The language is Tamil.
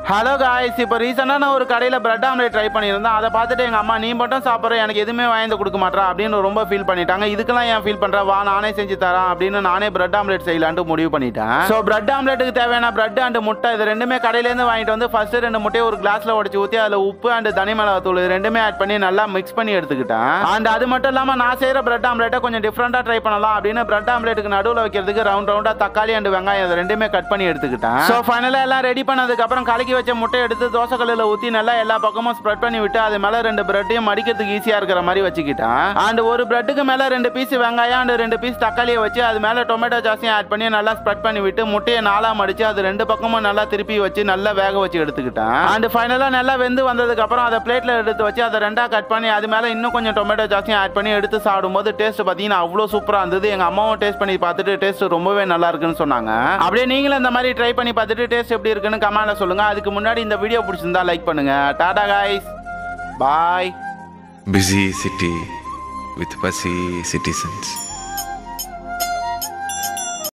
ஹலோ காய்ஸ் இப்போ ரீசெண்டாக நான் ஒரு கடையில் பிரெட் ஆம்லேட் ட்ரை பண்ணியிருந்தேன் அதை பார்த்துட்டு எங்கள் அம்மா நீ மட்டும் சாப்பிட்ற எனக்கு எதுவுமே வாங்கி கொடுக்க மாட்டா அப்படின்னு ரொம்ப ஃபீல் பண்ணிட்டாங்க இதுக்கெல்லாம் ஏன் ஃபீல் பண்ணுற வா நானே செஞ்சு தரேன் அப்படின்னு நானே பிரெட் ஆம்லேட் செய்யலான்ட்டு முடிவு பண்ணிட்டேன் ஸோ பிரெட் ஆம்லேட்டுக்கு தேவையான பிரெட் அண்ட் முட்டை இது ரெண்டுமே கடையிலேருந்து வாங்கிட்டு வந்து ஃபர்ஸ்ட் ரெண்டு முட்டையை ஒரு கிளாஸில் உடச்சி ஊற்றி அதில் உப்பு அண்ட் தனி மிளகாத்தூள் இது ரெண்டுமே ஆட் பண்ணி நல்லா மிக்ஸ் பண்ணி எடுத்துக்கிட்டேன் அண்ட் அது மட்டும் இல்லாமல் நான் செய்கிற பிரெட் ஆம்லேட்டை கொஞ்சம் டிஃப்ரெண்ட்டாக ட்ரை பண்ணலாம் அப்படின்னு பிரெட் ஆம்லேட்டுக்கு நடுவில் வைக்கிறதுக்கு ரவுண்ட் ரவுண்டாக தக்காளி அண்ட் வெங்காயம் இது ரெண்டுமே கட் பண்ணி எடுத்துக்கிட்டேன் ஸோ ஃபைனலாக எல்லாம் ரெடி பண்ணதுக்கப்புறம் கலக்கி வச்ச முட்டையை எடுத்து தோசை கல்லில் ஊற்றி நல்லா எல்லா பக்கமும் ஸ்ப்ரெட் பண்ணி விட்டு அது மேலே ரெண்டு பிரெட்டையும் மடிக்கிறதுக்கு ஈஸியாக இருக்கிற மாதிரி வச்சுக்கிட்டேன் அண்ட் ஒரு பிரெட்டுக்கு மேலே ரெண்டு பீஸ் வெங்காயம் அண்ட் ரெண்டு பீஸ் தக்காளியை வச்சு அது மேலே டொமேட்டோ சாஸையும் ஆட் பண்ணி நல்லா ஸ்ப்ரெட் பண்ணி விட்டு முட்டையை நாலாக மடிச்சு அது ரெண்டு பக்கமும் நல்லா திருப்பி வச்சு நல்லா வேக வச்சு எடுத்துக்கிட்டேன் அண்ட் ஃபைனலாக நல்லா வெந்து வந்ததுக்கப்புறம் அதை பிளேட்டில் எடுத்து வச்சு அதை ரெண்டாக கட் பண்ணி அது மேலே இன்னும் கொஞ்சம் டொமேட்டோ சாஸையும் ஆட் பண்ணி எடுத்து சாப்பிடும்போது டேஸ்ட் பார்த்தீங்கன்னா அவ்வளோ சூப்பராக இருந்தது எங்கள் அம்மாவும் டேஸ்ட் பண்ணி பார்த்துட்டு டேஸ்ட் ரொம்பவே நல்லா இருக்குன்னு சொன்னாங்க அப்படியே நீங்களும் இந்த மாதிரி ட்ரை பண்ணி பார்த்துட்டு டேஸ்ட் எப்படி இருக்குன்னு கமெண்ட்ல சொல்லுங்க அதுக்கு முன்னாடி இந்த வீடியோ பிடிச்சிருந்தா லைக் பண்ணுங்க tata guys bye busy city with fussy citizens.